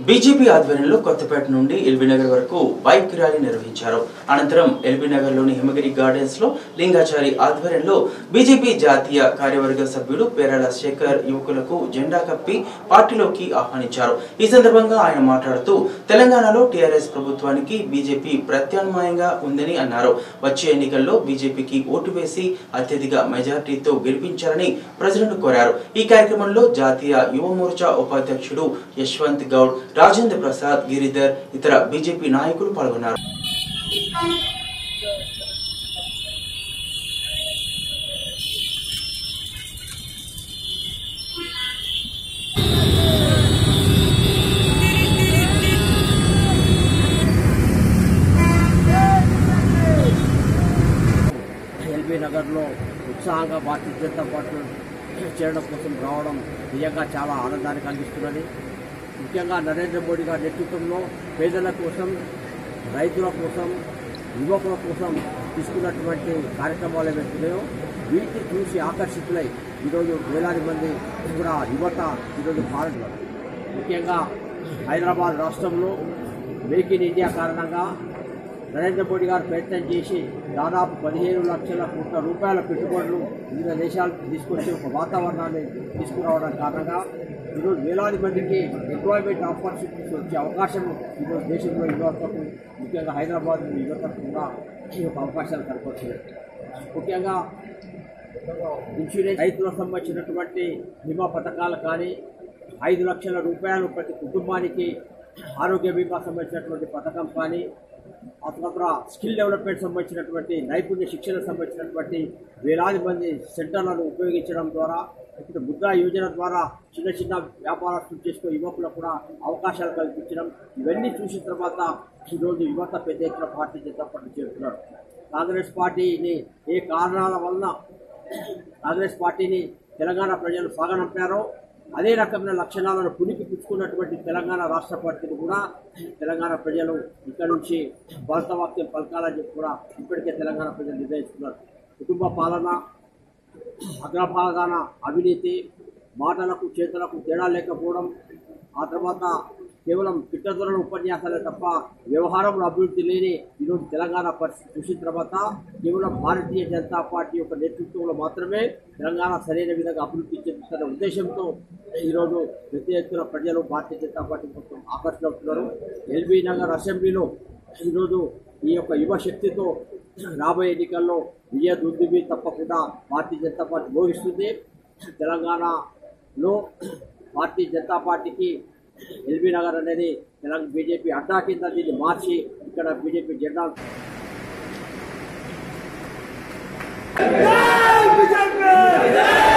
BJP ఆధ్వర్యంలో కొత్తపేట నుండి ఎల్బీనగర్ వరకు బైక్ ర్యాలీ నిర్వహించారు అనంతరం ఎల్బీనగర్లోని హిమగిరి గార్డెన్స్ లో లింగాచారి ఆధ్వర్యంలో బీజేపీ జాతీయ కార్యవర్గ సభ్యుడు పేరాల శేఖర్ యువకులకు జెండా కప్పి పార్టీలోకి ఆహ్వానించారు ఈ సందర్భంగా ఆయన మాట్లాడుతూ తెలంగాణలో టీఆర్ఎస్ ప్రభుత్వానికి బీజేపీ ప్రత్యామ్నాయంగా ఉందని అన్నారు వచ్చే ఎన్నికల్లో బీజేపీకి ఓటు వేసి అత్యధిక మెజార్టీతో గెలిపించాలని ప్రజలను కోరారు ఈ కార్యక్రమంలో జాతీయ యువ మోర్చా ఉపాధ్యక్షుడు యశ్వంత్ గౌడ్ రాజేంద్ర ప్రసాద్ గిరిధర్ ఇతర బీజేపీ నాయకులు పాల్గొన్నారు ఎల్బీ నగర్లో ఉత్సాహంగా భారతీయ జనతా పార్టీ చేరడం కోసం రావడం నిజంగా చాలా ఆనందాన్ని కలిగిస్తున్నది ముఖ్యంగా నరేంద్ర మోడీ గారి నేతృత్వంలో పేదల కోసం రైతుల కోసం యువకుల కోసం తీసుకున్నటువంటి కార్యక్రమాలు ఏవైతున్నాయో వీటిని చూసి ఆకర్షితులై ఈరోజు వేలాది మంది కూడా యువత ఈరోజు పాల్గొన్నారు ముఖ్యంగా హైదరాబాద్ రాష్ట్రంలో మేక్ ఇన్ ఇండియా కారణంగా నరేంద్ర మోడీ గారు ప్రయత్నం చేసి దాదాపు పదిహేను లక్షల కోట్ల రూపాయల పెట్టుబడులు వివిధ దేశాలకు తీసుకొచ్చి ఒక వాతావరణాన్ని తీసుకురావడం కారణంగా ఈరోజు వేలాది మందికి ఎంప్లాయ్మెంట్ ఆపర్చునిటీస్ వచ్చే అవకాశం ఈరోజు దేశంలో యువతకు ముఖ్యంగా హైదరాబాద్ యువతకు కూడా ఈ యొక్క అవకాశాలు కనపడుతున్నాయి ముఖ్యంగా ఇన్సూరెన్స్ రైతులకు సంబంధించినటువంటి బీమా పథకాలు కానీ ఐదు లక్షల రూపాయలు ప్రతి కుటుంబానికి ఆరోగ్య బీమా సంబంధించినటువంటి పథకం కానీ ఆ తర్వాత స్కిల్ డెవలప్మెంట్ సంబంధించినటువంటి నైపుణ్య శిక్షణకు సంబంధించినటువంటి వేలాది మంది సెంటర్లను ఉపయోగించడం ద్వారా ఇప్పుడు ముద్రా యోజన ద్వారా చిన్న చిన్న వ్యాపారస్తులు చేసుకునే యువకులకు కూడా అవకాశాలు కల్పించడం ఇవన్నీ చూసిన తర్వాత ఈరోజు యువత పెద్ద ఎత్తున భారతీయ జనతా పార్టీ చేస్తున్నారు కాంగ్రెస్ పార్టీని ఏ కారణాల వలన కాంగ్రెస్ పార్టీని తెలంగాణ ప్రజలు సాగనంపారో అదే రకమైన లక్షణాలను పునికి పుచ్చుకున్నటువంటి తెలంగాణ రాష్ట్ర పార్టీని కూడా తెలంగాణ ప్రజలు ఇక్కడ నుంచి వాస్తవాక్యం పలకాలని చెప్పి కూడా ఇప్పటికే తెలంగాణ ప్రజలు నిర్ణయించుకున్నారు కుటుంబ పాలన అగ్రభాగాన అవినీతి మాటలకు చేతులకు తేడా లేకపోవడం ఆ తర్వాత కేవలం పిట్టదొరల ఉపన్యాసాలే తప్ప వ్యవహారంలో అభివృద్ధి లేని ఈరోజు తెలంగాణ పరిస్థితి చూసిన తర్వాత కేవలం భారతీయ జనతా పార్టీ యొక్క నేతృత్వంలో మాత్రమే తెలంగాణ సరైన విధంగా అభివృద్ధి చెందుతున్న ఉద్దేశంతో ఈరోజు పెద్ద ఎత్తున ప్రజలు భారతీయ జనతా పార్టీ కోసం ఆకర్షణ అవుతున్నారు ఎల్బీ నగర్ అసెంబ్లీలో ఈరోజు ఈ యొక్క యువ శక్తితో రాబోయే ఎన్నికల్లో విజయ దుర్దిబి తప్పకుండా భారతీయ జనతా పార్టీ మోగిస్తుంది తెలంగాణలో భారతీయ జనతా పార్టీకి ఎల్బీ నగర్ అనేది తెలంగాణ బీజేపీ అడ్డా కింద దీన్ని మార్చి ఇక్కడ బీజేపీ జెండా జై